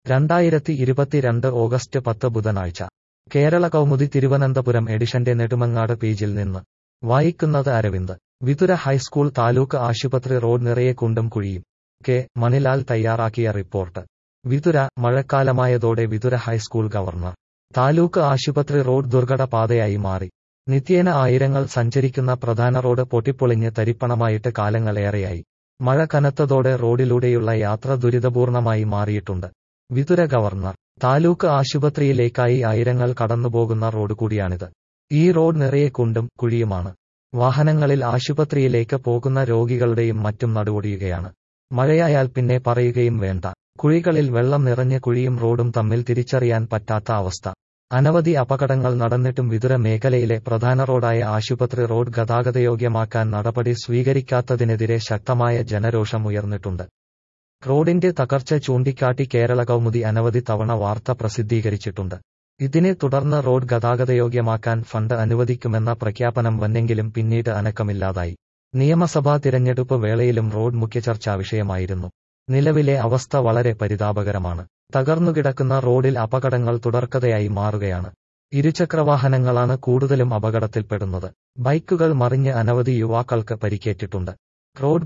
രണ്ടായിരത്തി ഇരുപത്തിരണ്ട് ഓഗസ്റ്റ് പത്ത് ബുധനാഴ്ച കേരള കൗമുദി തിരുവനന്തപുരം എഡിഷന്റെ നെടുമങ്ങാട് പേജിൽ നിന്ന് വായിക്കുന്നത് അരവിന്ദ് വിതുര ഹൈസ്കൂൾ താലൂക്ക് ആശുപത്രി റോഡ് നിറയെ കുണ്ടും കുഴിയും കെ മണിലാൽ തയ്യാറാക്കിയ റിപ്പോർട്ട് വിതുര മഴക്കാലമായതോടെ വിതുര ഹൈസ്കൂൾ ഗവർണർ താലൂക്ക് ആശുപത്രി റോഡ് ദുർഘട പാതയായി മാറി നിത്യേന ആയിരങ്ങൾ സഞ്ചരിക്കുന്ന പ്രധാന റോഡ് പൊട്ടിപ്പൊളിഞ്ഞ് തരിപ്പണമായിട്ട് കാലങ്ങളേറെയായി മഴ കനത്തതോടെ റോഡിലൂടെയുള്ള യാത്ര ദുരിതപൂർണമായി മാറിയിട്ടുണ്ട് വിതുര ഗവർണർ താലൂക്ക് ആശുപത്രിയിലേക്കായി ആയിരങ്ങൾ കടന്നുപോകുന്ന റോഡ് കൂടിയാണിത് ഈ റോഡ് നിറയെ കുണ്ടും കുഴിയുമാണ് വാഹനങ്ങളിൽ ആശുപത്രിയിലേക്ക് പോകുന്ന രോഗികളുടെയും മറ്റും നടുവൊടിയുകയാണ് മഴയായാൽ പിന്നെ പറയുകയും വേണ്ട കുഴികളിൽ വെള്ളം നിറഞ്ഞ കുഴിയും റോഡും തമ്മിൽ തിരിച്ചറിയാൻ പറ്റാത്ത അവസ്ഥ അനവധി അപകടങ്ങൾ നടന്നിട്ടും വിതുര മേഖലയിലെ പ്രധാന റോഡായ ആശുപത്രി റോഡ് ഗതാഗതയോഗ്യമാക്കാൻ നടപടി സ്വീകരിക്കാത്തതിനെതിരെ ശക്തമായ ജനരോഷം ഉയർന്നിട്ടുണ്ട് റോഡിന്റെ തകർച്ച ചൂണ്ടിക്കാട്ടി കേരള കൗമുദി അനവധി തവണ വാർത്ത പ്രസിദ്ധീകരിച്ചിട്ടുണ്ട് ഇതിനെ തുടർന്ന് റോഡ് ഗതാഗതയോഗ്യമാക്കാൻ ഫണ്ട് അനുവദിക്കുമെന്ന പ്രഖ്യാപനം വന്നെങ്കിലും പിന്നീട് അനക്കമില്ലാതായി നിയമസഭാ തിരഞ്ഞെടുപ്പ് വേളയിലും റോഡ് മുഖ്യ ചർച്ചാ വിഷയമായിരുന്നു നിലവിലെ അവസ്ഥ വളരെ പരിതാപകരമാണ് തകർന്നുകിടക്കുന്ന റോഡിൽ അപകടങ്ങൾ തുടർക്കഥയായി മാറുകയാണ് ഇരുചക്രവാഹനങ്ങളാണ് കൂടുതലും അപകടത്തിൽപ്പെടുന്നത് ബൈക്കുകൾ മറിഞ്ഞ് അനവധി യുവാക്കൾക്ക് പരിക്കേറ്റിട്ടുണ്ട് റോഡ്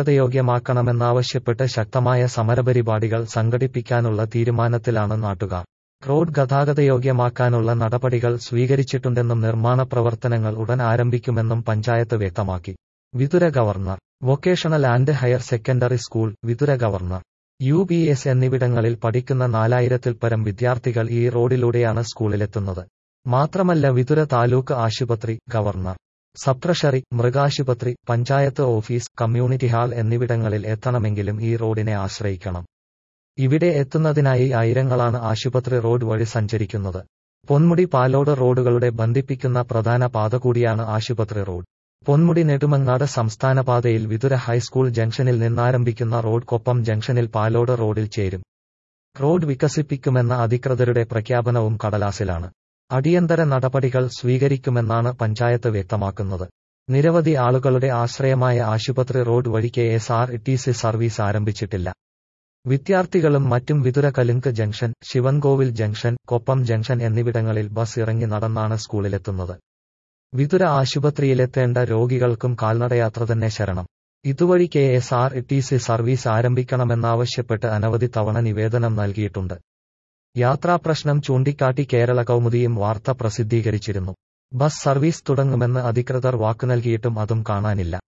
ഗതാഗതയോഗ്യമാക്കണമെന്നാവശ്യപ്പെട്ട് ശക്തമായ സമരപരിപാടികൾ സംഘടിപ്പിക്കാനുള്ള തീരുമാനത്തിലാണ് നാട്ടുകാർ റോഡ് ഗതാഗതയോഗ്യമാക്കാനുള്ള നടപടികൾ സ്വീകരിച്ചിട്ടുണ്ടെന്നും നിർമ്മാണ പ്രവർത്തനങ്ങൾ ഉടൻ ആരംഭിക്കുമെന്നും പഞ്ചായത്ത് വ്യക്തമാക്കി Vithura government vocational and higher secondary school Vithura government U P S എന്നിവിടങ്ങളിൽ പഠിക്കുന്ന നാലായിരത്തിൽ പരം വിദ്യാർത്ഥികൾ ഈ റോഡിലൂടെയാണ് സ്കൂളിലെത്തുന്നത് മാത്രമല്ല വിതുര താലൂക്ക് ആശുപത്രി ഗവർണർ സബ് ട്രഷറി മൃഗാശുപത്രി പഞ്ചായത്ത് ഓഫീസ് കമ്മ്യൂണിറ്റി ഹാൾ എന്നിവിടങ്ങളിൽ എത്തണമെങ്കിലും ഈ റോഡിനെ ആശ്രയിക്കണം ഇവിടെ എത്തുന്നതിനായി ആയിരങ്ങളാണ് ആശുപത്രി റോഡ് വഴി സഞ്ചരിക്കുന്നത് പൊന്മുടി പാലോട് റോഡുകളുടെ ബന്ധിപ്പിക്കുന്ന പ്രധാന പാത കൂടിയാണ് ആശുപത്രി റോഡ് പൊന്മുടി നെടുമങ്ങാട് സംസ്ഥാന പാതയിൽ വിതുര ഹൈസ്കൂൾ ജംഗ്ഷനിൽ നിന്നാരംഭിക്കുന്ന റോഡ് കൊപ്പം ജംഗ്ഷനിൽ പാലോട് റോഡിൽ ചേരും റോഡ് വികസിപ്പിക്കുമെന്ന അധികൃതരുടെ പ്രഖ്യാപനവും കടലാസിലാണ് അടിയന്തര നടപടികൾ സ്വീകരിക്കുമെന്നാണ് പഞ്ചായത്ത് വ്യക്തമാക്കുന്നത് നിരവധി ആളുകളുടെ ആശ്രയമായ ആശുപത്രി റോഡ് വഴി K S R T C service ആരംഭിച്ചിട്ടില്ല വിദ്യാർത്ഥികളും മറ്റും Vithura Kalunku junction Sivankovil junction Koppam junction എന്നിവിടങ്ങളിൽ ബസ് ഇറങ്ങി നടന്നാണ് സ്കൂളിലെത്തുന്നത് വിതുര ആശുപത്രിയിലെത്തേണ്ട രോഗികൾക്കും കാൽനടയാത്ര തന്നെ ശരണം ഇതുവഴി K S R T C service ആരംഭിക്കണമെന്നാവശ്യപ്പെട്ട് അനവധി തവണ നിവേദനം നൽകിയിട്ടുണ്ട് യാത്രാപ്രശ്നം ചൂണ്ടിക്കാട്ടി കേരള കൗമുദിയും വാർത്ത പ്രസിദ്ധീകരിച്ചിരുന്നു ബസ് സർവീസ് തുടങ്ങുമെന്ന് അധികൃതർ വാക്കു നൽകിയിട്ടും അതും കാണാനില്ല